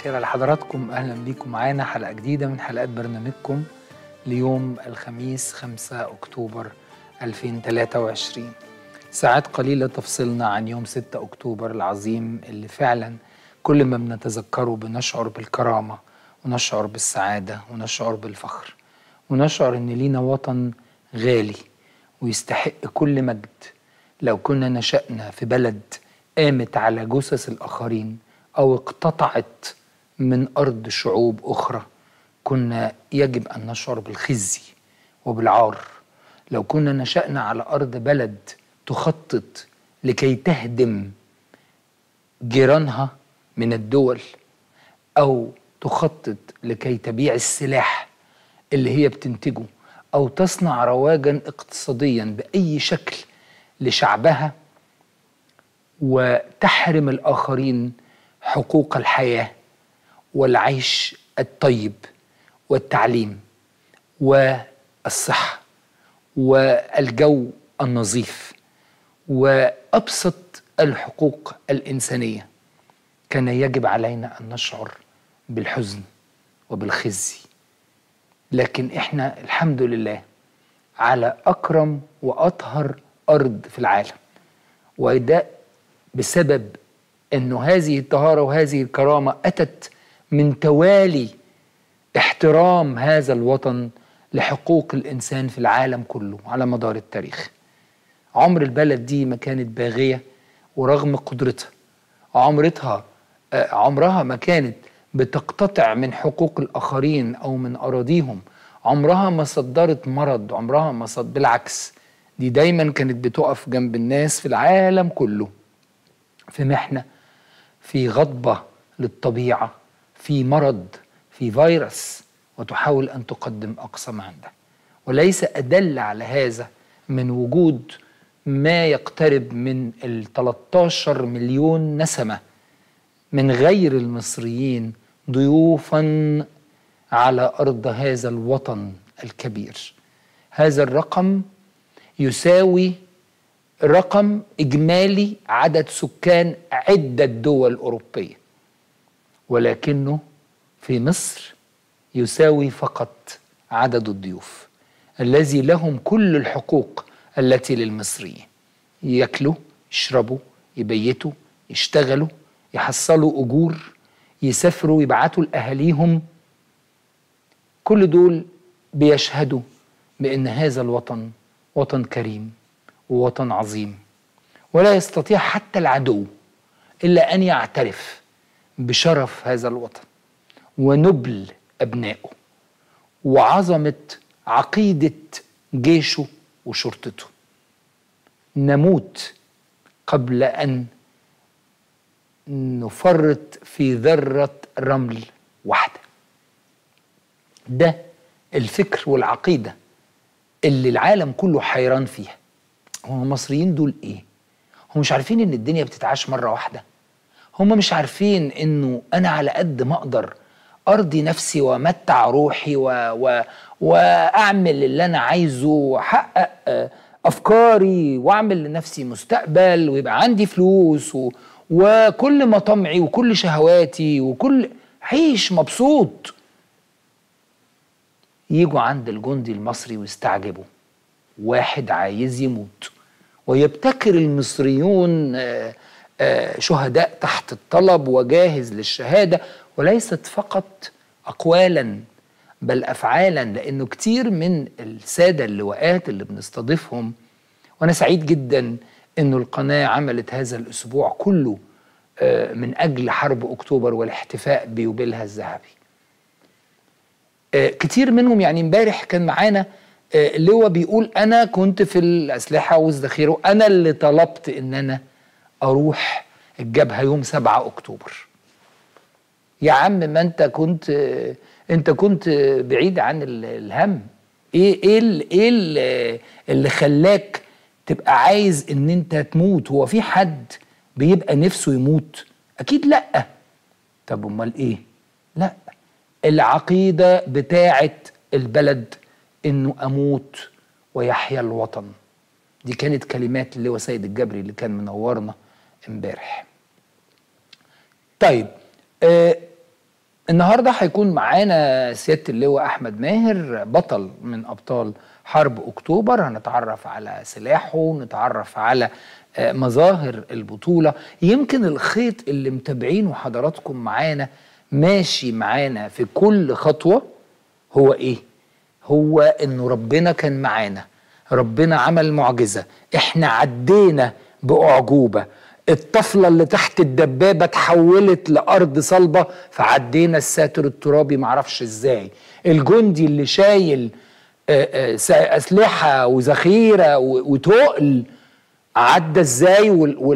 الخير على حضراتكم اهلا بيكم معانا حلقه جديده من حلقات برنامجكم ليوم الخميس 5 اكتوبر 2023 ساعات قليله تفصلنا عن يوم 6 اكتوبر العظيم اللي فعلا كل ما بنتذكره بنشعر بالكرامه ونشعر بالسعاده ونشعر بالفخر ونشعر ان لينا وطن غالي ويستحق كل مجد لو كنا نشأنا في بلد قامت على جثث الآخرين أو اقتطعت من أرض شعوب أخرى كنا يجب أن نشعر بالخزي وبالعار لو كنا نشأنا على أرض بلد تخطط لكي تهدم جيرانها من الدول أو تخطط لكي تبيع السلاح اللي هي بتنتجه أو تصنع رواجا اقتصاديا بأي شكل لشعبها وتحرم الآخرين حقوق الحياة والعيش الطيب والتعليم والصحة والجو النظيف وأبسط الحقوق الإنسانية كان يجب علينا أن نشعر بالحزن وبالخزي لكن إحنا الحمد لله على أكرم وأطهر أرض في العالم وده بسبب انه هذه الطهاره وهذه الكرامه اتت من توالي احترام هذا الوطن لحقوق الانسان في العالم كله على مدار التاريخ. عمر البلد دي ما كانت باغيه ورغم قدرتها عمرتها عمرها ما كانت بتقتطع من حقوق الاخرين او من اراضيهم عمرها ما صدرت مرض عمرها ما صد بالعكس دي دايما كانت بتقف جنب الناس في العالم كله في محنه في غضبه للطبيعه في مرض في فيروس وتحاول ان تقدم اقصى ما عندها وليس ادل على هذا من وجود ما يقترب من ال 13 مليون نسمه من غير المصريين ضيوفا على ارض هذا الوطن الكبير هذا الرقم يساوي رقم اجمالي عدد سكان عده دول اوروبيه ولكنه في مصر يساوي فقط عدد الضيوف الذي لهم كل الحقوق التي للمصريين ياكلوا يشربوا يبيتوا يشتغلوا يحصلوا اجور يسافروا يبعتوا لاهاليهم كل دول بيشهدوا بان هذا الوطن وطن كريم ووطن عظيم ولا يستطيع حتى العدو الا ان يعترف بشرف هذا الوطن ونبل ابنائه وعظمه عقيده جيشه وشرطته نموت قبل ان نفرط في ذره رمل واحده ده الفكر والعقيده اللي العالم كله حيران فيها هم المصريين دول ايه هم مش عارفين ان الدنيا بتتعاش مره واحده هم مش عارفين انه انا على قد ما اقدر ارضي نفسي وامتع روحي و... و... واعمل اللي انا عايزه واحقق افكاري واعمل لنفسي مستقبل ويبقى عندي فلوس و... وكل مطامعي وكل شهواتي وكل عيش مبسوط يجوا عند الجندي المصري ويستعجبوا واحد عايز يموت ويبتكر المصريون شهداء تحت الطلب وجاهز للشهاده وليست فقط اقوالا بل افعالا لانه كتير من الساده اللواءات اللي بنستضيفهم وانا سعيد جدا انه القناه عملت هذا الاسبوع كله من اجل حرب اكتوبر والاحتفاء بيوبيلها الذهبي كتير منهم يعني امبارح كان معانا لواء بيقول انا كنت في الاسلحه والذخيره انا اللي طلبت ان انا اروح الجبهه يوم 7 اكتوبر يا عم ما انت كنت انت كنت بعيد عن الهم ايه ايه اللي, إيه اللي, اللي خلاك تبقى عايز ان انت تموت هو في حد بيبقى نفسه يموت اكيد لا طب امال ايه لا العقيده بتاعه البلد انه اموت ويحيا الوطن دي كانت كلمات اللواء سيد الجبري اللي كان منورنا امبارح طيب آه النهارده هيكون معانا سياده اللواء احمد ماهر بطل من ابطال حرب اكتوبر هنتعرف على سلاحه نتعرف على آه، مظاهر البطوله يمكن الخيط اللي متابعينه حضراتكم معانا ماشي معانا في كل خطوه هو ايه هو انه ربنا كان معانا ربنا عمل معجزه احنا عدينا باعجوبه الطفله اللي تحت الدبابه اتحولت لارض صلبه فعدينا الساتر الترابي معرفش ازاي الجندي اللي شايل آه، آه، اسلحه وذخيره وتقل عدى ازاي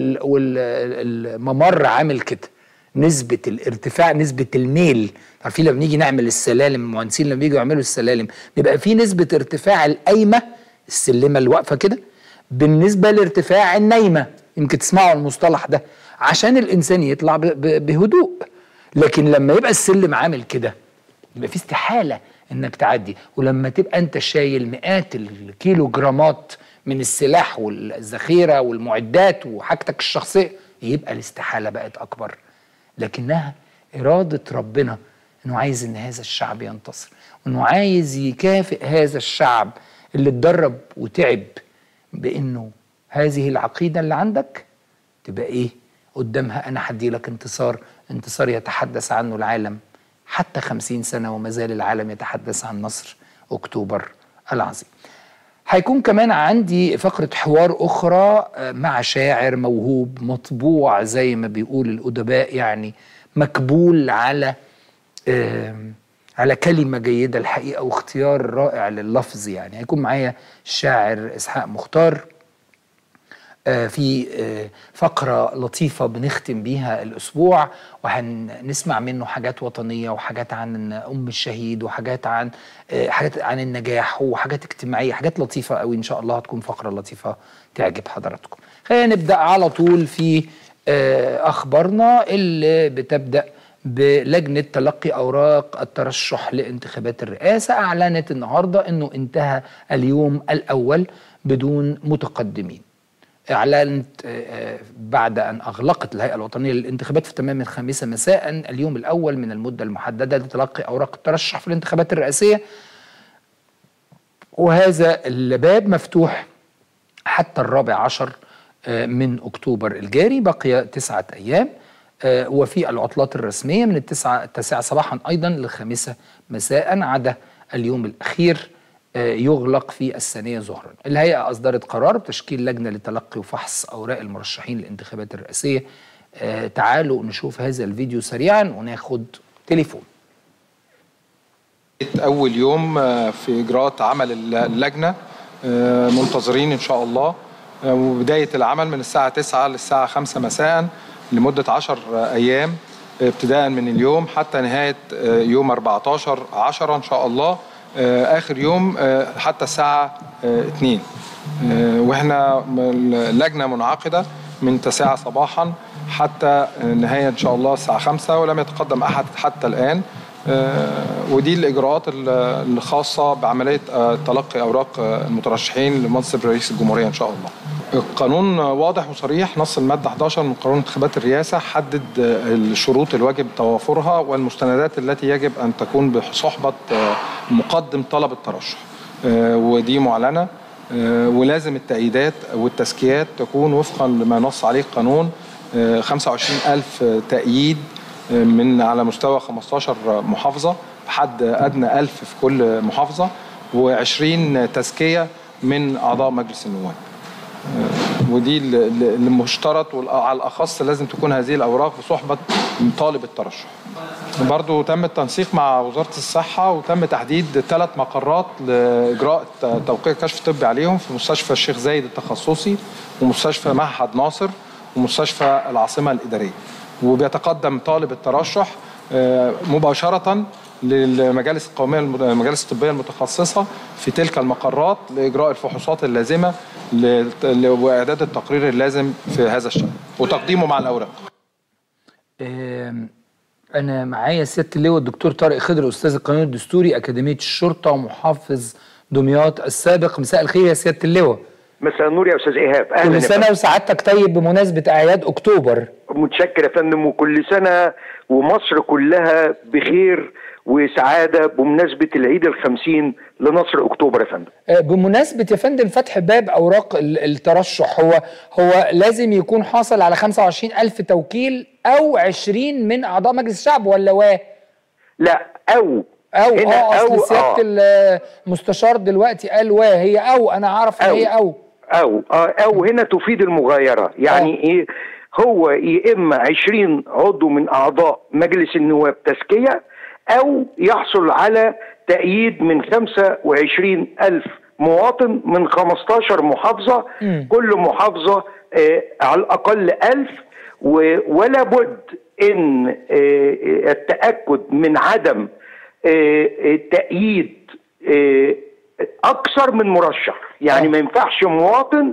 والممر عامل كده نسبة الارتفاع نسبة الميل عارفين لما بنيجي نعمل السلالم المهندسين لما بييجوا يعملوا السلالم بيبقى في نسبة ارتفاع القايمة السلمة اللي واقفة كده بالنسبة لارتفاع النايمة يمكن تسمعوا المصطلح ده عشان الإنسان يطلع بهدوء لكن لما يبقى السلم عامل كده يبقى في استحالة انك تعدي ولما تبقى انت شايل مئات الكيلو جرامات من السلاح والذخيره والمعدات وحاجتك الشخصيه يبقى الاستحاله بقت اكبر لكنها اراده ربنا انه عايز ان هذا الشعب ينتصر وانه عايز يكافئ هذا الشعب اللي اتدرب وتعب بانه هذه العقيده اللي عندك تبقى ايه قدامها انا هدي لك انتصار انتصار يتحدث عنه العالم حتى خمسين سنة وما زال العالم يتحدث عن نصر أكتوبر العظيم هيكون كمان عندي فقرة حوار أخرى آه، مع شاعر موهوب مطبوع زي ما بيقول الأدباء يعني مكبول على على كلمة جيدة الحقيقة واختيار رائع لللفظ يعني هيكون معايا الشاعر إسحاق مختار آه، في آه، فقرة لطيفة بنختم بيها الأسبوع وهنسمع منه حاجات وطنية وحاجات عن أم الشهيد وحاجات عن آه، حاجات عن النجاح وحاجات اجتماعية حاجات لطيفة قوي إن شاء الله هتكون فقرة لطيفة تعجب حضراتكم خلينا نبدأ على طول في أخبارنا اللي بتبدأ بلجنة تلقي أوراق الترشح لانتخابات الرئاسة أعلنت النهاردة أنه انتهى اليوم الأول بدون متقدمين اعلنت آه، آه، بعد ان اغلقت الهيئه الوطنيه للانتخابات في تمام الخامسه مساء اليوم الاول من المده المحدده لتلقي اوراق الترشح في الانتخابات الرئاسيه وهذا الباب مفتوح حتى الرابع عشر آه، من اكتوبر الجاري بقي تسعه ايام وفي العطلات الرسميه من التسعه التاسعه صباحا ايضا للخامسه مساء عدا اليوم الاخير يغلق في الثانية ظهرا الهيئة أصدرت قرار بتشكيل لجنة لتلقي وفحص أوراق المرشحين للانتخابات الرئاسية آه، تعالوا نشوف هذا الفيديو سريعا وناخد تليفون أول يوم آه، في إجراءات عمل اللجنة آه، منتظرين إن شاء الله وبداية العمل من الساعة 9 للساعة 5 مساء لمدة 10 أيام ابتداء من اليوم حتى نهاية يوم 14 10 إن شاء الله آه، اخر يوم آه، حتى الساعه 2 آه، واحنا اللجنه منعقده من 9 صباحا حتى النهايه ان شاء الله الساعه 5 ولم يتقدم احد حتى الان ودي الاجراءات الخاصه بعمليه تلقي اوراق المترشحين لمنصب رئيس الجمهوريه ان شاء الله. القانون واضح وصريح نص الماده 11 من قانون انتخابات الرئاسه حدد الشروط الواجب توافرها والمستندات التي يجب ان تكون بصحبه مقدم طلب الترشح آه، ودي معلنه آه، ولازم التأييدات والتزكيات تكون وفقا لما نص عليه القانون 25 آه، ألف تأييد من على مستوى 15 محافظة بحد أدنى ألف في كل محافظة و20 تزكية من أعضاء مجلس النواب ودي المشترط وعلى الأخص لازم تكون هذه الأوراق بصحبة طالب الترشح برضو تم التنسيق مع وزارة الصحة وتم تحديد ثلاث مقرات لإجراء توقيع كشف طبي عليهم في مستشفى الشيخ زايد التخصصي ومستشفى معهد ناصر ومستشفى العاصمة الإدارية وبيتقدم طالب الترشح آه، مباشرة للمجالس القومية المجالس الطبية المتخصصة في تلك المقرات لإجراء الفحوصات اللازمة وإعداد التقرير اللازم في هذا الشأن وتقديمه مع الأوراق انا معايا سياده اللواء الدكتور طارق خضر استاذ القانون الدستوري اكاديميه الشرطه ومحافظ دمياط السابق مساء الخير يا سياده اللواء مساء النور يا استاذ ايهاب اهلا كل سنه وسعادتك طيب بمناسبه اعياد اكتوبر متشكر يا فندم وكل سنه ومصر كلها بخير وسعاده بمناسبه العيد الخمسين لنصر اكتوبر يا فندم آه، بمناسبة يا فندم فتح باب أوراق ال- الترشح هو هو لازم يكون حاصل على 25 ألف توكيل أو 20 من أعضاء مجلس الشعب ولا واه؟ لا او أو هنا اه أصل أو، سيادة آه. المستشار دلوقتي قال واه هي أو أنا أعرف إن أو. هي أو او آه، او هنا تفيد المغايره يعني ايه هو يا اما 20 عضو من اعضاء مجلس النواب تزكيه او يحصل على تأييد من 25 ألف مواطن من 15 محافظة مم. كل محافظة آه على الأقل ألف و- ولا بد إن آه التأكد من عدم آه آه، تأييد آه أكثر من مرشح يعني آه. ما ينفعش مواطن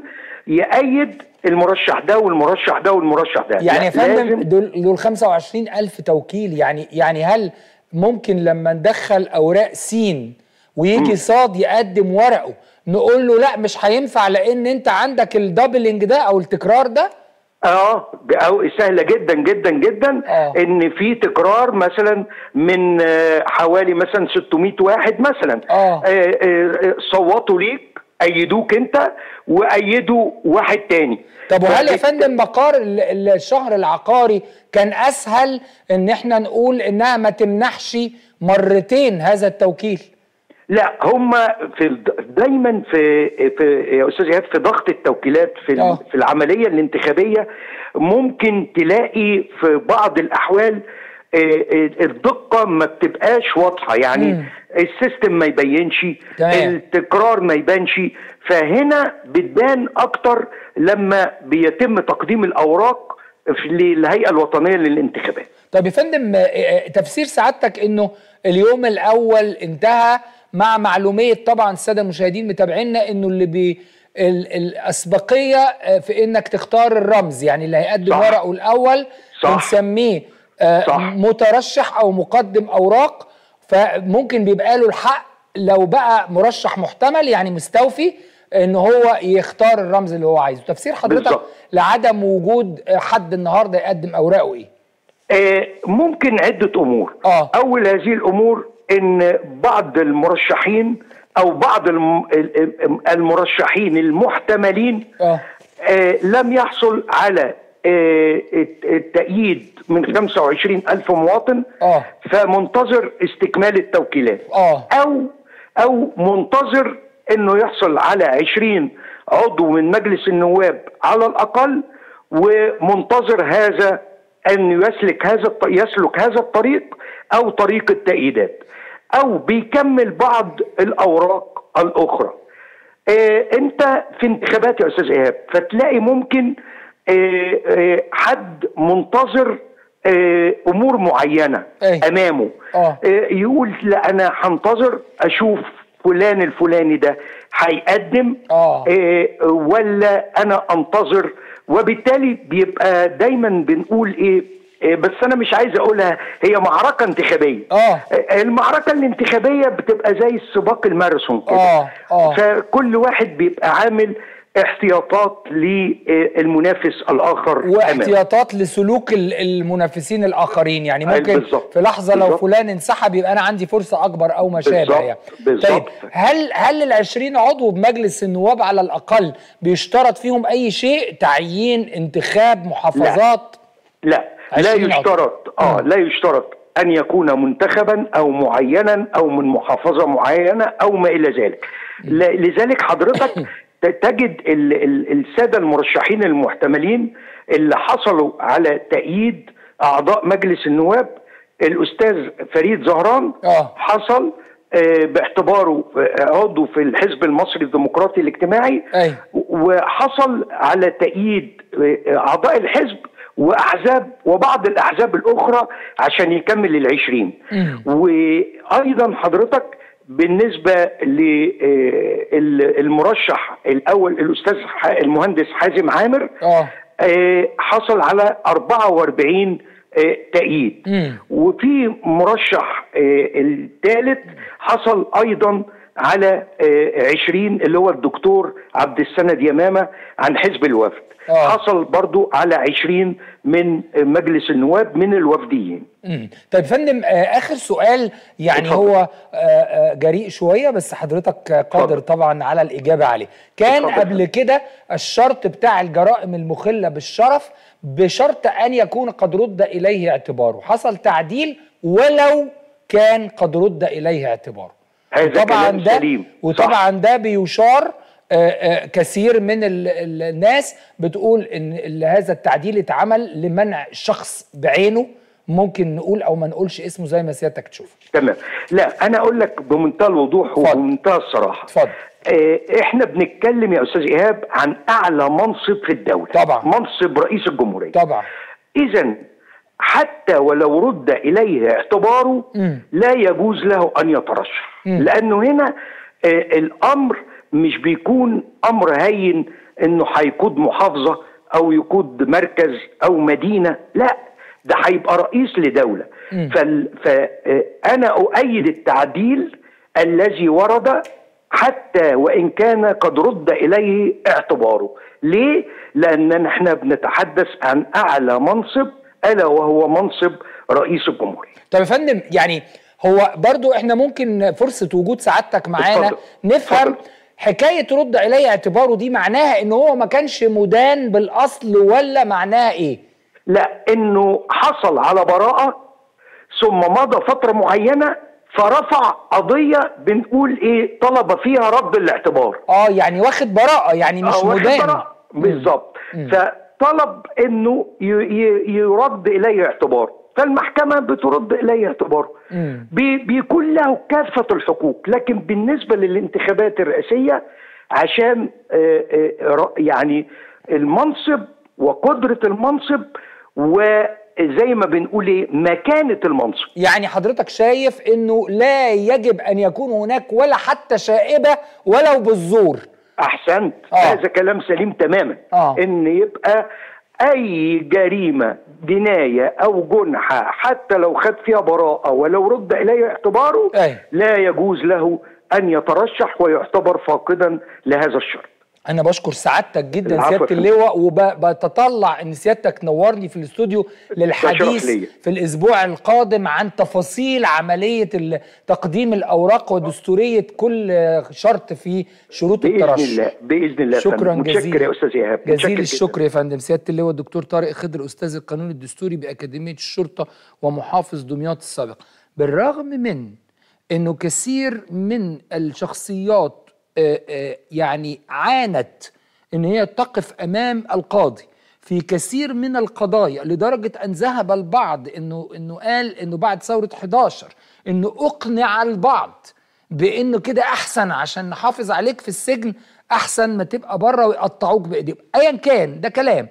يأيد المرشح ده والمرشح ده والمرشح ده يعني يا لا، فندم لازم- دول دول 25 ألف توكيل يعني يعني هل ممكن لما ندخل أوراق سين ويجي صاد يقدم ورقه نقول له لا مش هينفع لأن أنت عندك الدبلنج ده أو التكرار ده؟ اه أو سهله جدا جدا جدا آه. ان في تكرار مثلا من آه، حوالي مثلا 600 واحد مثلا آه. آه، آه، صوتوا ليك ايدوك انت وايدوا واحد تاني طب وهل يا فبت- فندم مقار ال- ال- الشهر العقاري كان اسهل ان احنا نقول انها ما تمنحش مرتين هذا التوكيل لا هم في الد- دايما في في يا استاذ ايهاب في ضغط التوكيلات في ال- آه. في العمليه الانتخابيه ممكن تلاقي في بعض الاحوال آه، آه، الدقه ما بتبقاش واضحه يعني مم. السيستم ما يبينش تمام. التكرار ما يبانش فهنا بتبان اكتر لما بيتم تقديم الاوراق في- للهيئه الوطنيه للانتخابات طب يا فندم آه، آه، تفسير سعادتك انه اليوم الاول انتهى مع معلوميه طبعا الساده المشاهدين متابعينا انه اللي بي ال- الاسبقيه آه، في انك تختار الرمز يعني اللي هيقدم صح. ورقه الاول صح. بنسميه آه، صح. مترشح او مقدم اوراق فممكن بيبقى له الحق لو بقى مرشح محتمل يعني مستوفي ان هو يختار الرمز اللي هو عايزه تفسير حضرتك بالظبط. لعدم وجود آه، حد النهارده يقدم اوراقه ايه آه، ممكن عدة أمور آه. أول هذه الأمور إن بعض المرشحين أو بعض الم- ال- المرشحين المحتملين اه آه، لم يحصل على آه، الت- التأييد من 25 ألف مواطن آه. فمنتظر استكمال التوكيلات آه. أو أو منتظر إنه يحصل على 20 عضو من مجلس النواب على الأقل ومنتظر هذا أن يسلك هذا الط- يسلك هذا الطريق أو طريق التأييدات أو بيكمل بعض الأوراق الأخرى آه، انت في انتخابات يا استاذ ايهاب فتلاقي ممكن آه، آه، حد منتظر آه، امور معينه أي. امامه آه. آه، يقول لا انا هنتظر اشوف فلان الفلاني ده هيقدم آه. آه، ولا انا انتظر وبالتالي بيبقى دايما بنقول ايه آه، بس انا مش عايز اقولها هي معركه انتخابيه آه. المعركه الانتخابيه بتبقى زي السباق الماراثون كده آه، آه. فكل واحد بيبقى عامل احتياطات للمنافس الاخر أمامه. واحتياطات لسلوك ال- المنافسين الاخرين يعني أي ممكن بالظبط. في لحظه لو بالظبط. فلان انسحب يبقى انا عندي فرصه اكبر او ما شابه بالظبط. يعني بالظبط. طيب هل هل ال 20 عضو بمجلس النواب على الاقل بيشترط فيهم اي شيء تعيين انتخاب محافظات لا لا 20 عضو. يشترط اه لا يشترط ان يكون منتخبا او معينا او من محافظه معينه او ما الى ذلك ل- لذلك حضرتك ت- تجد ال- ال- الساده المرشحين المحتملين اللي حصلوا على تأييد اعضاء مجلس النواب الاستاذ فريد زهران آه. حصل آه، باعتباره آه، عضو في الحزب المصري الديمقراطي الاجتماعي أي. وحصل على تأييد أعضاء الحزب وأحزاب وبعض الأحزاب الأخرى عشان يكمل العشرين مم. وأيضا حضرتك بالنسبة للمرشح الأول الأستاذ ح- المهندس حازم عامر اه آه، حصل على 44 آه، تأييد مم. وفي مرشح الثالث حصل ايضا على آه، 20 اللي هو الدكتور عبد السند يمامه عن حزب الوفد آه. حصل برضو على 20 من مجلس النواب من الوفديين مم. طيب فندم آه اخر سؤال يعني اتفضل. هو آه آه جريء شويه بس حضرتك آه، قادر اتفضل. طبعا على الاجابه عليه كان اتفضل. قبل كده الشرط بتاع الجرائم المخله بالشرف بشرط ان يكون قد رد اليه اعتباره حصل تعديل ولو كان قد رد اليه اعتباره هذا وطبعا كلام ده سليم. وطبعا ده بيشار آه، آه، كثير من ال- ال- الناس بتقول ان ال- هذا التعديل اتعمل لمنع شخص بعينه ممكن نقول او ما نقولش اسمه زي ما سيادتك تشوف تمام لا انا اقول لك بمنتهى الوضوح اتفضل. وبمنتهى الصراحه اتفضل. آه، احنا بنتكلم يا استاذ ايهاب عن اعلى منصب في الدوله طبعا. منصب رئيس الجمهوريه طبعا اذا حتى ولو رد اليه اعتباره مم. لا يجوز له ان يترشح لانه هنا آه، الامر مش بيكون امر هين انه هيقود محافظه او يقود مركز او مدينه لا ده هيبقى رئيس لدوله فانا اؤيد التعديل الذي ورد حتى وان كان قد رد اليه اعتباره ليه لان احنا بنتحدث عن اعلى منصب الا وهو منصب رئيس الجمهوريه طب يا فندم يعني هو برضو احنا ممكن فرصه وجود سعادتك معانا اتفضل. نفهم اتفضل. حكايه رد اليه اعتباره دي معناها ان هو ما كانش مدان بالاصل ولا معناها ايه لا انه حصل على براءه ثم مضى فتره معينه فرفع قضيه بنقول ايه طلب فيها رد الاعتبار اه يعني واخد براءه يعني مش آه، واخد مدان براءة. بالظبط فطلب انه ي- ي- يرد اليه اعتبار فالمحكمه بترد اليه اعتباره مم. بي- بيكون له كافه الحقوق لكن بالنسبه للانتخابات الرئاسيه عشان آه، آه، ر- يعني المنصب وقدره المنصب وزي ما بنقول ايه مكانه المنصب يعني حضرتك شايف انه لا يجب ان يكون هناك ولا حتى شائبه ولو بالزور احسنت آه. هذا كلام سليم تماما آه. ان يبقى اي جريمه جنايه او جنحه حتى لو خد فيها براءه ولو رد اليه اعتباره أي. لا يجوز له ان يترشح ويعتبر فاقدا لهذا الشرط انا بشكر سعادتك جدا العفو سياده يا فندم. اللواء وبتطلع ان سيادتك تنورني في الاستوديو للحديث ليا. في الاسبوع القادم عن تفاصيل عمليه ال- تقديم الاوراق ودستوريه كل شرط في شروط باذن الترشح الله باذن الله يا شكرا فندم. متشكر جزيلا يا استاذ ايهاب متشكر جزيل جداً. الشكر يا فندم سياده اللواء الدكتور طارق خضر استاذ القانون الدستوري باكاديميه الشرطه ومحافظ دمياط السابق بالرغم من انه كثير من الشخصيات آه، آه، يعني عانت ان هي تقف امام القاضي في كثير من القضايا لدرجه ان ذهب البعض انه انه قال انه بعد ثوره 11 انه اقنع البعض بانه كده احسن عشان نحافظ عليك في السجن احسن ما تبقى بره ويقطعوك بايديهم ايا كان ده كلام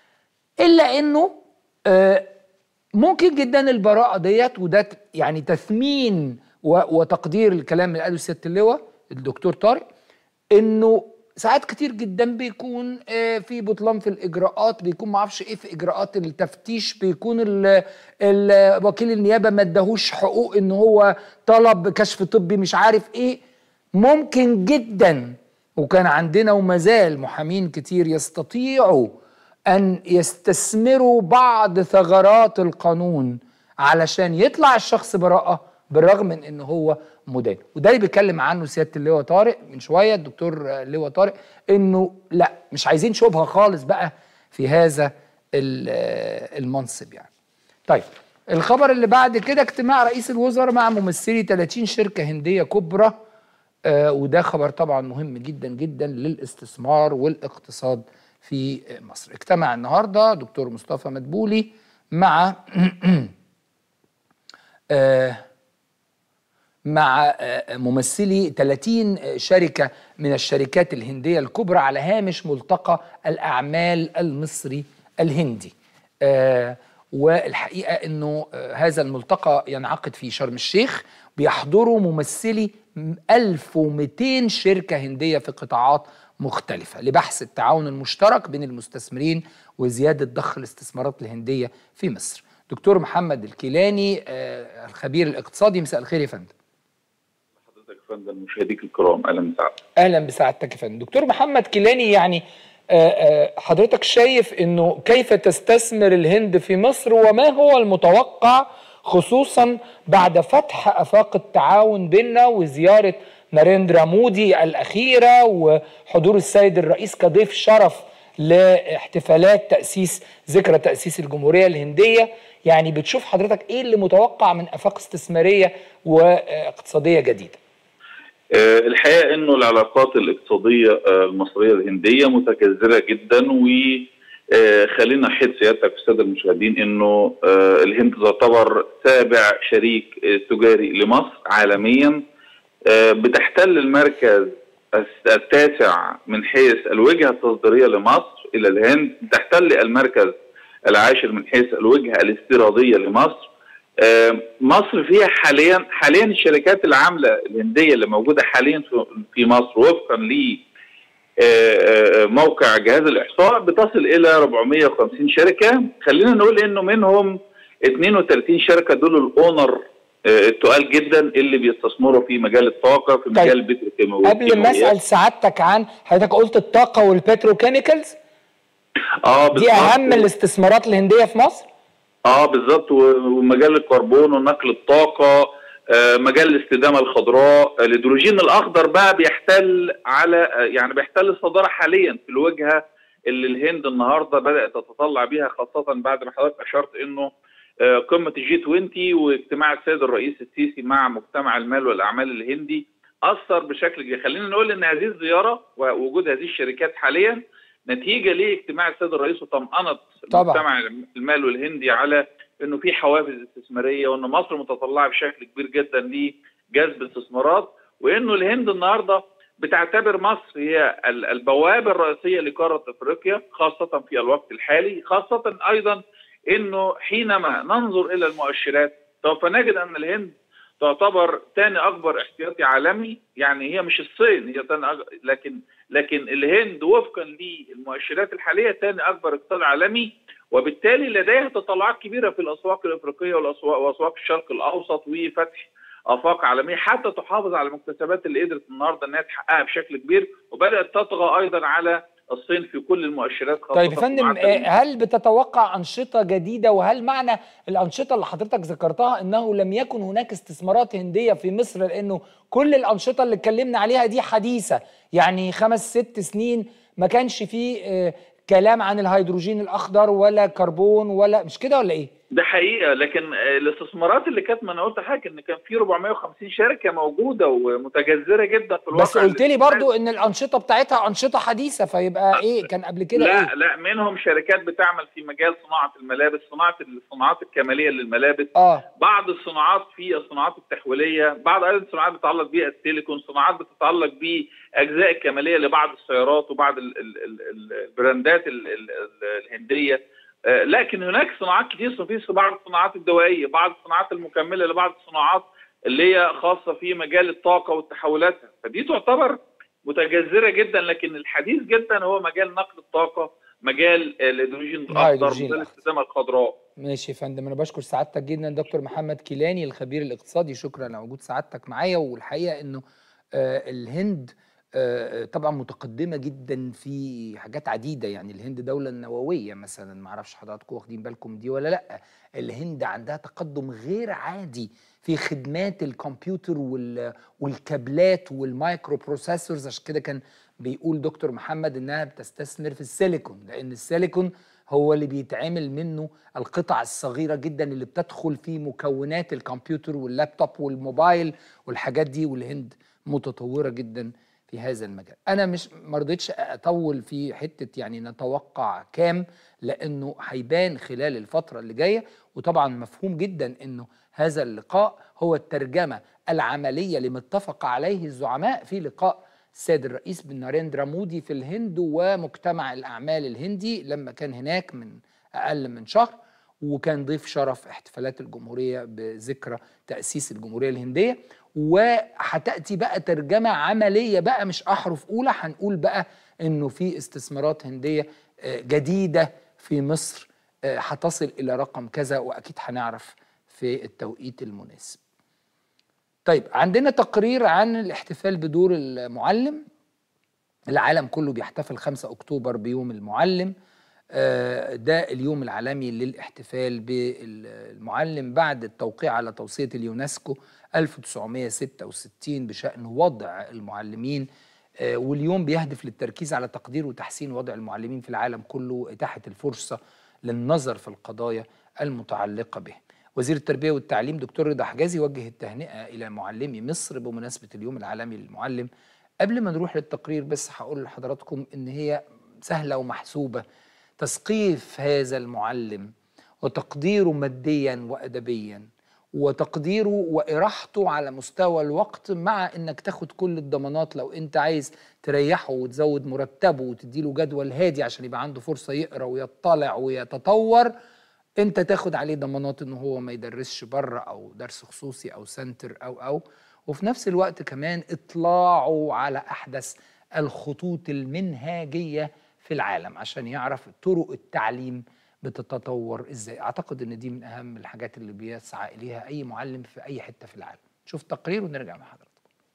الا انه آه، ممكن جدا البراءه ديت وده ت- يعني تثمين و- وتقدير الكلام اللي قاله سياده اللواء الدكتور طارق انه ساعات كتير جدا بيكون آه، في بطلان في الاجراءات بيكون معرفش ايه في اجراءات التفتيش بيكون ال- ال- وكيل النيابه ما اداهوش حقوق ان هو طلب كشف طبي مش عارف ايه ممكن جدا وكان عندنا وما زال محامين كتير يستطيعوا ان يستثمروا بعض ثغرات القانون علشان يطلع الشخص براءه بالرغم من ان هو مدان وده اللي بيتكلم عنه سياده اللواء طارق من شويه الدكتور آه، اللواء طارق انه لا مش عايزين شبهه خالص بقى في هذا ال- آه، المنصب يعني طيب الخبر اللي بعد كده اجتماع رئيس الوزراء مع ممثلي 30 شركه هنديه كبرى آه وده خبر طبعا مهم جدا جدا للاستثمار والاقتصاد في آه، مصر اجتمع النهارده دكتور مصطفى مدبولي مع آه مع آه، ممثلي 30 شركة من الشركات الهندية الكبرى على هامش ملتقى الأعمال المصري الهندي آه، والحقيقة أنه آه، هذا الملتقى ينعقد في شرم الشيخ بيحضروا ممثلي 1200 شركة هندية في قطاعات مختلفة لبحث التعاون المشترك بين المستثمرين وزيادة ضخ الاستثمارات الهندية في مصر دكتور محمد الكيلاني آه، الخبير الاقتصادي مساء الخير يا فندم حضرتك فندم مشاهديك الكرام اهلا بسعادتك اهلا بسعادتك يا فندم دكتور محمد كيلاني يعني آه، آه، حضرتك شايف انه كيف تستثمر الهند في مصر وما هو المتوقع خصوصا بعد فتح افاق التعاون بيننا وزياره ناريندرا مودي الاخيره وحضور السيد الرئيس كضيف شرف لاحتفالات تاسيس ذكرى تاسيس الجمهوريه الهنديه يعني بتشوف حضرتك ايه اللي متوقع من افاق استثماريه واقتصاديه جديده آه، الحقيقه انه العلاقات الاقتصاديه آه، المصريه الهنديه متكثره جدا و آه، خلينا احيد سيادتك في الساده المشاهدين انه آه، الهند تعتبر سابع شريك آه، تجاري لمصر عالميا آه، بتحتل المركز الس- التاسع من حيث الوجهه التصديريه لمصر الى الهند تحتل المركز العاشر من حيث الوجهه الاستيراديه لمصر آه، مصر فيها حاليا حاليا الشركات العامله الهنديه اللي موجوده حاليا في- في مصر وفقا ل آه، آه، موقع جهاز الاحصاء بتصل الى 450 شركه خلينا نقول انه منهم 32 شركه دول الاونر آه، التقال جدا اللي بيستثمروا في مجال الطاقه في مجال البتروكيماوي قبل ما اسال سعادتك عن حضرتك قلت الطاقه والبتروكيميكالز اه دي بالظبط. اهم الاستثمارات الهنديه في مصر اه بالظبط و- ومجال الكربون ونقل الطاقه آه، مجال الاستدامه الخضراء آه، الهيدروجين الاخضر بقى بيحتل على آه، يعني بيحتل الصداره حاليا في الوجهه اللي الهند النهارده بدات تتطلع بيها خاصه بعد ما حضرتك اشرت انه آه، قمه الجي 20 واجتماع السيد الرئيس السيسي مع مجتمع المال والاعمال الهندي اثر بشكل كبير خلينا نقول ان هذه الزياره ووجود هذه الشركات حاليا نتيجه لاجتماع السيد الرئيس وطمأنت طبعا. مجتمع المال الهندي على انه في حوافز استثماريه وان مصر متطلعه بشكل كبير جدا لجذب استثمارات وانه الهند النهارده بتعتبر مصر هي ال- البوابه الرئيسيه لقاره افريقيا خاصه في الوقت الحالي خاصه ايضا انه حينما ننظر الى المؤشرات سوف نجد ان الهند تعتبر ثاني اكبر احتياطي عالمي يعني هي مش الصين هي ثاني أج... لكن لكن الهند وفقا للمؤشرات الحاليه ثاني اكبر اقتصاد عالمي وبالتالي لديها تطلعات كبيره في الاسواق الافريقيه والاسواق واسواق الشرق الاوسط وفتح افاق عالميه حتى تحافظ على المكتسبات اللي قدرت النهارده انها تحققها بشكل كبير وبدات تطغى ايضا على الصين في كل المؤشرات خاصه طيب يا في فندم معدل آه، هل بتتوقع أنشطة جديدة وهل معنى الأنشطة اللي حضرتك ذكرتها أنه لم يكن هناك استثمارات هندية في مصر لأنه كل الأنشطة اللي اتكلمنا عليها دي حديثة يعني خمس ست سنين ما كانش فيه آه، كلام عن الهيدروجين الأخضر ولا كربون ولا مش كده ولا إيه؟ ده حقيقه لكن آه، الاستثمارات اللي كانت ما انا قلت حاجه ان كان في 450 شركه موجوده ومتجذره جدا في الواقع بس قلت لي الاستثماري. برضو ان الانشطه بتاعتها انشطه حديثه فيبقى ايه كان قبل كده لا ايه لا منهم شركات بتعمل في مجال صناعه الملابس صناعه الصناعات الكماليه للملابس اه بعض الصناعات في الصناعات التحويليه بعض ايضا الصناعات بتتعلق بيها السيليكون صناعات بتتعلق باجزاء الكماليه لبعض السيارات وبعض ال- ال- ال- البراندات ال- ال- ال- الهنديه آه، لكن هناك صناعات كتير في بعض الصناعات الدوائيه بعض الصناعات المكمله لبعض الصناعات اللي هي خاصه في مجال الطاقه والتحولاتها فدي تعتبر متجذره جدا لكن الحديث جدا هو مجال نقل الطاقه مجال الهيدروجين الاخضر الهيدروجين مجال الأخضر. الاستدامه الخضراء ماشي يا فندم انا بشكر سعادتك جدا دكتور محمد كيلاني الخبير الاقتصادي شكرا على وجود سعادتك معايا والحقيقه انه آه الهند آه طبعا متقدمه جدا في حاجات عديده يعني الهند دوله نوويه مثلا ما اعرفش حضراتكم واخدين بالكم دي ولا لا الهند عندها تقدم غير عادي في خدمات الكمبيوتر وال والكابلات والمايكرو بروسيسورز عشان كده كان بيقول دكتور محمد انها بتستثمر في السيليكون لان السيليكون هو اللي بيتعمل منه القطع الصغيره جدا اللي بتدخل في مكونات الكمبيوتر واللابتوب والموبايل والحاجات دي والهند متطوره جدا في هذا المجال انا مش ما رضيتش اطول في حته يعني نتوقع كام لانه هيبان خلال الفتره اللي جايه وطبعا مفهوم جدا انه هذا اللقاء هو الترجمه العمليه لما اتفق عليه الزعماء في لقاء السيد الرئيس بن ناريندرا مودي في الهند ومجتمع الأعمال الهندي لما كان هناك من أقل من شهر وكان ضيف شرف احتفالات الجمهورية بذكرى تأسيس الجمهورية الهندية وهتأتي بقى ترجمة عملية بقى مش أحرف أولى هنقول بقى إنه في استثمارات هندية آه، جديدة في مصر آه، هتصل إلى رقم كذا وأكيد هنعرف في التوقيت المناسب طيب عندنا تقرير عن الاحتفال بدور المعلم العالم كله بيحتفل 5 اكتوبر بيوم المعلم آه، ده اليوم العالمي للاحتفال بالمعلم بعد التوقيع على توصية اليونسكو 1966 بشأن وضع المعلمين آه، واليوم بيهدف للتركيز على تقدير وتحسين وضع المعلمين في العالم كله وإتاحة الفرصة للنظر في القضايا المتعلقة به وزير التربية والتعليم دكتور رضا حجازي وجه التهنئة إلى معلمي مصر بمناسبة اليوم العالمي للمعلم قبل ما نروح للتقرير بس هقول لحضراتكم إن هي سهلة ومحسوبة تثقيف هذا المعلم وتقديره ماديا وادبيا وتقديره واراحته على مستوى الوقت مع انك تاخد كل الضمانات لو انت عايز تريحه وتزود مرتبه وتديله جدول هادي عشان يبقى عنده فرصه يقرا ويطلع ويتطور انت تاخد عليه ضمانات ان هو ما يدرسش بره او درس خصوصي او سنتر او او وفي نفس الوقت كمان اطلاعه على احدث الخطوط المنهاجيه في العالم عشان يعرف طرق التعليم بتتطور ازاي اعتقد ان دي من اهم الحاجات اللي بيسعى اليها اي معلم في اي حته في العالم شوف تقرير ونرجع مع حضرتك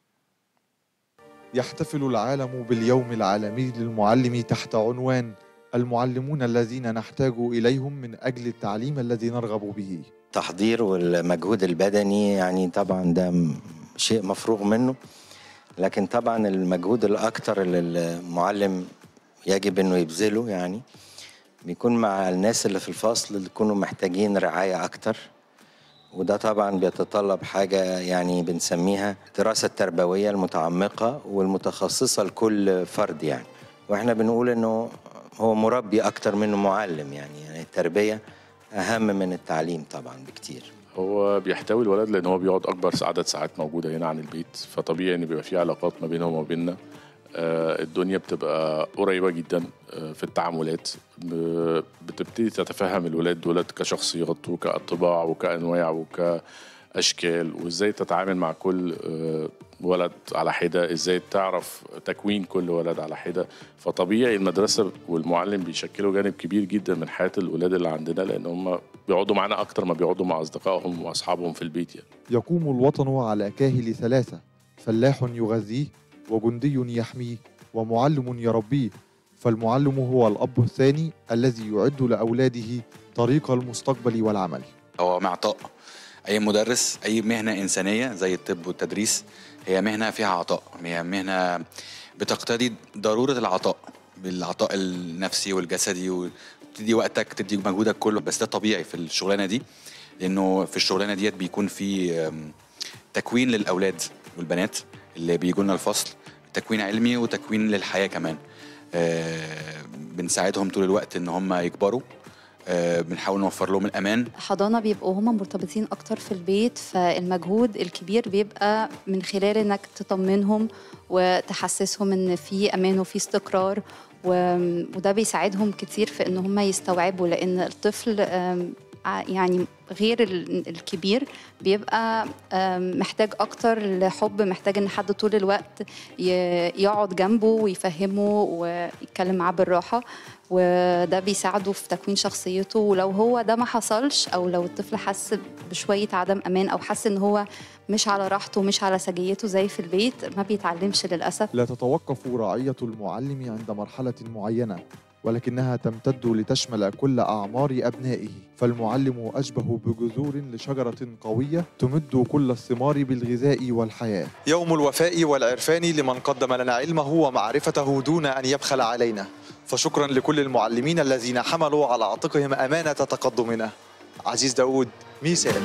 يحتفل العالم باليوم العالمي للمعلم تحت عنوان المعلمون الذين نحتاج اليهم من اجل التعليم الذي نرغب به التحضير والمجهود البدني يعني طبعا ده شيء مفروغ منه لكن طبعا المجهود الاكثر اللي المعلم يجب انه يبذله يعني بيكون مع الناس اللي في الفصل اللي يكونوا محتاجين رعاية أكتر وده طبعا بيتطلب حاجة يعني بنسميها الدراسة التربوية المتعمقة والمتخصصة لكل فرد يعني واحنا بنقول انه هو مربي أكتر منه معلم يعني, يعني التربية أهم من التعليم طبعا بكتير هو بيحتوي الولد لان هو بيقعد اكبر عدد ساعات موجوده هنا عن البيت فطبيعي ان بيبقى في علاقات ما بينهم وما بيننا آه، الدنيا بتبقى قريبه جدا آه، في التعاملات بتبتدي تتفهم الولاد دولت كشخصيات وكطباع وكانواع وكاشكال وازاي تتعامل مع كل آه، ولد على حده ازاي تعرف تكوين كل ولد على حده فطبيعي المدرسه والمعلم بيشكلوا جانب كبير جدا من حياه الولاد اللي عندنا لان هم بيقعدوا معانا اكتر ما بيقعدوا مع اصدقائهم واصحابهم في البيت يعني. يقوم الوطن على كاهل ثلاثه فلاح يغذيه وجندي يحميه ومعلم يربيه فالمعلم هو الأب الثاني الذي يعد لأولاده طريق المستقبل والعمل هو معطاء أي مدرس أي مهنة إنسانية زي الطب والتدريس هي مهنة فيها عطاء هي مهنة بتقتضي ضرورة العطاء بالعطاء النفسي والجسدي وتدي وقتك تدي مجهودك كله بس ده طبيعي في الشغلانة دي لأنه في الشغلانة ديت بيكون في تكوين للأولاد والبنات اللي بيجوا لنا الفصل تكوين علمي وتكوين للحياه كمان آه بنساعدهم طول الوقت ان هم يكبروا آه بنحاول نوفر لهم الامان حضانه بيبقوا هم مرتبطين اكتر في البيت فالمجهود الكبير بيبقى من خلال انك تطمنهم وتحسسهم ان في امان وفي استقرار وده بيساعدهم كتير في ان هم يستوعبوا لان الطفل يعني غير الكبير بيبقى محتاج اكتر لحب محتاج ان حد طول الوقت يقعد جنبه ويفهمه ويتكلم معاه بالراحه وده بيساعده في تكوين شخصيته ولو هو ده ما حصلش او لو الطفل حس بشويه عدم امان او حس ان هو مش على راحته ومش على سجيته زي في البيت ما بيتعلمش للاسف لا تتوقف رعيه المعلم عند مرحله معينه ولكنها تمتد لتشمل كل أعمار أبنائه فالمعلم أشبه بجذور لشجرة قوية تمد كل الثمار بالغذاء والحياة يوم الوفاء والعرفان لمن قدم لنا علمه ومعرفته دون أن يبخل علينا فشكرا لكل المعلمين الذين حملوا على عاتقهم أمانة تقدمنا عزيز داود ميسات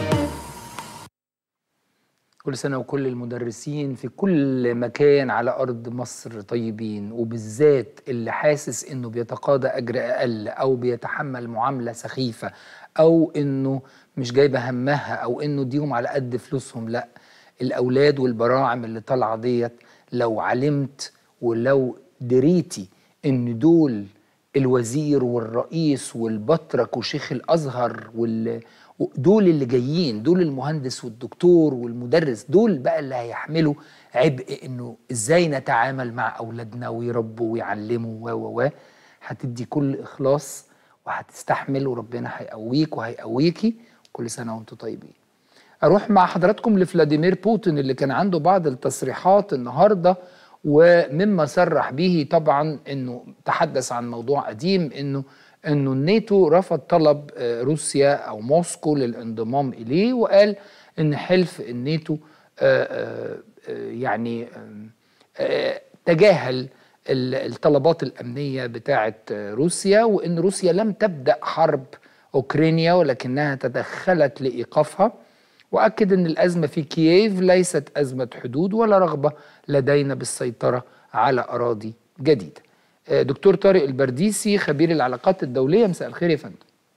كل سنة وكل المدرسين في كل مكان على أرض مصر طيبين وبالذات اللي حاسس إنه بيتقاضى أجر أقل أو بيتحمل معاملة سخيفة أو إنه مش جايبة همها أو إنه ديهم على قد فلوسهم لأ الأولاد والبراعم اللي طالعة ديت لو علمت ولو دريتي إن دول الوزير والرئيس والبطرك وشيخ الأزهر وال دول اللي جايين دول المهندس والدكتور والمدرس دول بقى اللي هيحملوا عبء انه ازاي نتعامل مع اولادنا ويربوا ويعلموا و و و هتدي كل اخلاص وهتستحمل وربنا هيقويك وهيقويكي كل سنه وانتم طيبين اروح مع حضراتكم لفلاديمير بوتين اللي كان عنده بعض التصريحات النهارده ومما صرح به طبعا انه تحدث عن موضوع قديم انه انه الناتو رفض طلب آه، روسيا او موسكو للانضمام اليه وقال ان حلف الناتو آه، آه، آه، يعني آم، آه، تجاهل ال- الطلبات الامنيه بتاعه آه، روسيا وان روسيا لم تبدا حرب اوكرانيا ولكنها تدخلت لايقافها واكد ان الازمه في كييف ليست ازمه حدود ولا رغبه لدينا بالسيطره على اراضي جديده. آه، دكتور طارق البرديسي خبير العلاقات الدوليه مساء الخير يا فندم.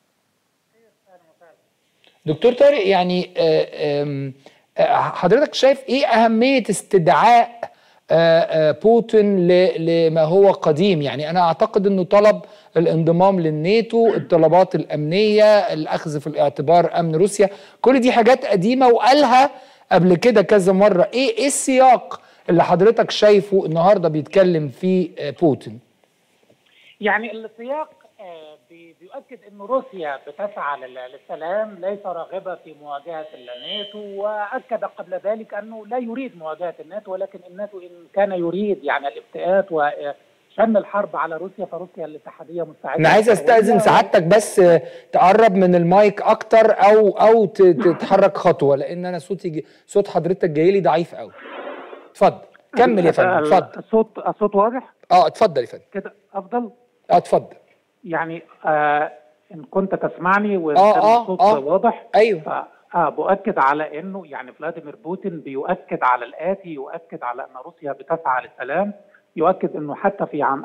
دكتور طارق يعني آه، آم، آه، حضرتك شايف ايه اهميه استدعاء آه، آه، بوتين ل- لما هو قديم يعني انا اعتقد انه طلب الانضمام للناتو الطلبات الامنيه الاخذ في الاعتبار امن روسيا كل دي حاجات قديمه وقالها قبل كده كذا مره ايه ايه السياق اللي حضرتك شايفه النهارده بيتكلم فيه آه، بوتين يعني السياق آه، بي- بيؤكد أن روسيا بتسعى لل- للسلام ليس راغبة في مواجهة الناتو وأكد قبل ذلك أنه لا يريد مواجهة الناتو ولكن الناتو إن كان يريد يعني الافتئات وشن الحرب على روسيا فروسيا الاتحادية مستعدة انا عايز استاذن سعادتك بس آه، تقرب من المايك اكتر او او ت- تتحرك خطوه لان انا صوتي ج- صوت حضرتك جاي لي ضعيف قوي اتفضل كمل يا فندم اتفضل الصوت الصوت واضح اه اتفضل يا فندم كده أفضل اه اتفضل يعني آه إن كنت تسمعني آه، والصوت آه. واضح ايوه ف- آه بؤكد على انه يعني فلاديمير بوتين بيؤكد على الاتي يؤكد على ان روسيا بتسعى للسلام يؤكد انه حتى في عام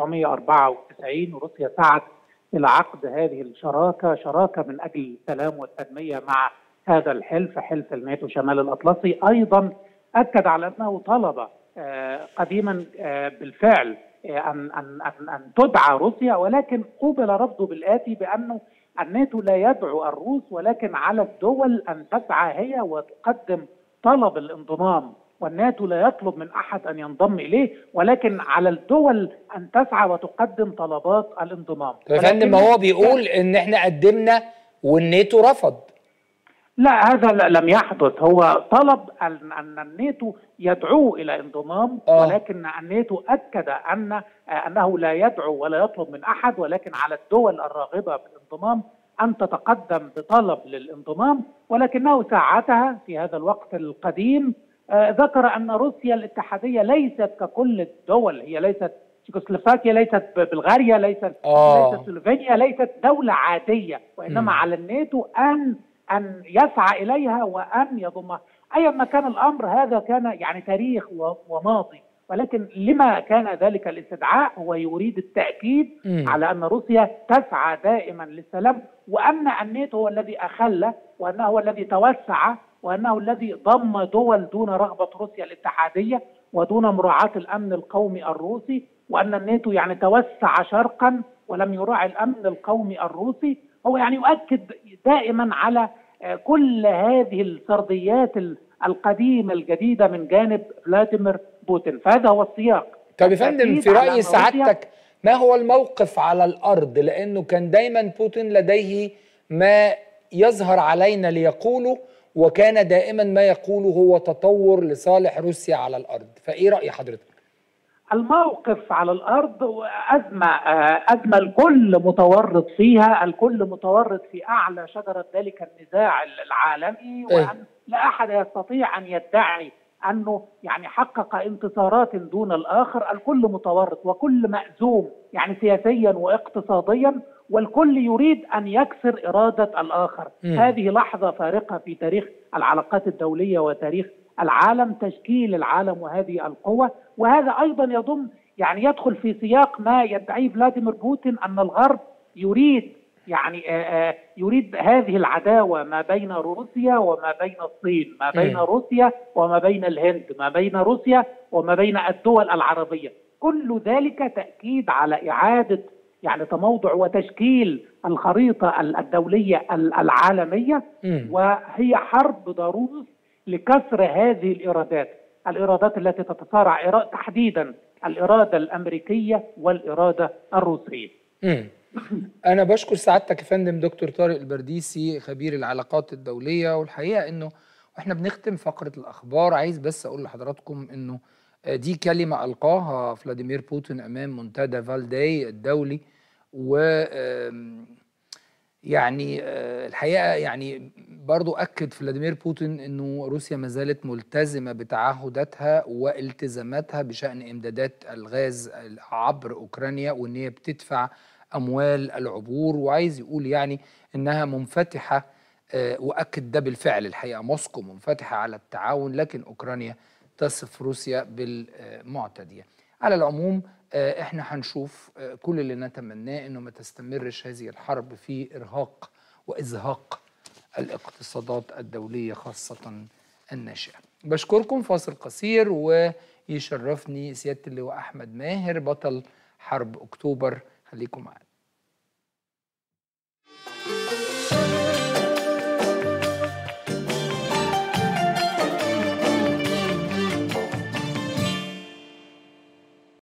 1994 روسيا سعت الى عقد هذه الشراكه شراكه من اجل السلام والتنميه مع هذا الحلف حلف الناتو شمال الاطلسي ايضا اكد على انه طلب آه، قديما آه، بالفعل آه، ان ان ان ان تدعى روسيا ولكن قوبل رفضه بالاتي بانه الناتو لا يدعو الروس ولكن على الدول ان تسعى هي وتقدم طلب الانضمام والناتو لا يطلب من احد ان ينضم اليه ولكن على الدول ان تسعى وتقدم طلبات الانضمام يا فندم ما هو بيقول ان احنا قدمنا والناتو رفض لا هذا ل- لم يحدث هو طلب ان ان الناتو يدعوه الى انضمام آه. ولكن الناتو اكد ان آه، انه لا يدعو ولا يطلب من احد ولكن على الدول الراغبه في الانضمام ان تتقدم بطلب للانضمام ولكنه ساعتها في هذا الوقت القديم آه، ذكر ان روسيا الاتحاديه ليست ككل الدول هي ليست تشيكوسلوفاكيا ليست ب- بلغاريا ليست آه. ليست سلوفينيا ليست دوله عاديه وانما مم. على الناتو ان ان يسعى اليها وان يضمها ايا ما كان الامر هذا كان يعني تاريخ و- وماضي ولكن لما كان ذلك الاستدعاء هو يريد التاكيد مم. على ان روسيا تسعى دائما للسلام وان الناتو هو الذي اخل وانه هو الذي توسع وانه الذي ضم دول دون رغبه روسيا الاتحاديه ودون مراعاه الامن القومي الروسي وان الناتو يعني توسع شرقا ولم يراعي الامن القومي الروسي هو يعني يؤكد دائما على آه، كل هذه السرديات ال- القديمه الجديده من جانب فلاديمير بوتين فهذا هو السياق طب يا فندم التأكيد في على رأي أن روسيا- سعادتك ما هو الموقف على الأرض لأنه كان دايما بوتين لديه ما يظهر علينا ليقوله وكان دائما ما يقوله هو تطور لصالح روسيا على الأرض فإيه رأي حضرتك؟ الموقف على الارض ازمه آه، ازمه الكل متورط فيها، الكل متورط في اعلى شجره ذلك النزاع العالمي إيه. وان لا احد يستطيع ان يدعي انه يعني حقق انتصارات دون الاخر، الكل متورط وكل مأزوم يعني سياسيا واقتصاديا والكل يريد ان يكسر اراده الاخر، مم. هذه لحظه فارقه في تاريخ العلاقات الدوليه وتاريخ العالم تشكيل العالم وهذه القوة وهذا أيضا يضم يعني يدخل في سياق ما يدعيه فلاديمير بوتين أن الغرب يريد يعني آه، آه، يريد هذه العداوة ما بين روسيا وما بين الصين ما بين مم. روسيا وما بين الهند ما بين روسيا وما بين الدول العربية كل ذلك تأكيد على إعادة يعني تموضع وتشكيل الخريطة الدولية العالمية وهي حرب ضروس لكسر هذه الإيرادات الإيرادات التي تتصارع إرا- تحديدا الإرادة الأمريكية والإرادة الروسية مم. أنا بشكر سعادتك يا فندم دكتور طارق البرديسي خبير العلاقات الدولية والحقيقة إنه وإحنا بنختم فقرة الأخبار عايز بس أقول لحضراتكم إنه آه، دي كلمة ألقاها فلاديمير بوتين أمام منتدى فالداي الدولي و آم، يعني آه، الحقيقة يعني برضو أكد فلاديمير بوتين أنه روسيا ما زالت ملتزمة بتعهداتها والتزاماتها بشأن إمدادات الغاز عبر أوكرانيا وأن هي بتدفع أموال العبور وعايز يقول يعني أنها منفتحة آه، وأكد ده بالفعل الحقيقة موسكو منفتحة على التعاون لكن أوكرانيا تصف روسيا بالمعتدية على العموم آه، احنا هنشوف آه، كل اللي نتمناه انه ما تستمرش هذه الحرب في ارهاق وازهاق الاقتصادات الدوليه خاصه الناشئه. بشكركم فاصل قصير ويشرفني سياده اللواء احمد ماهر بطل حرب اكتوبر خليكم معنا.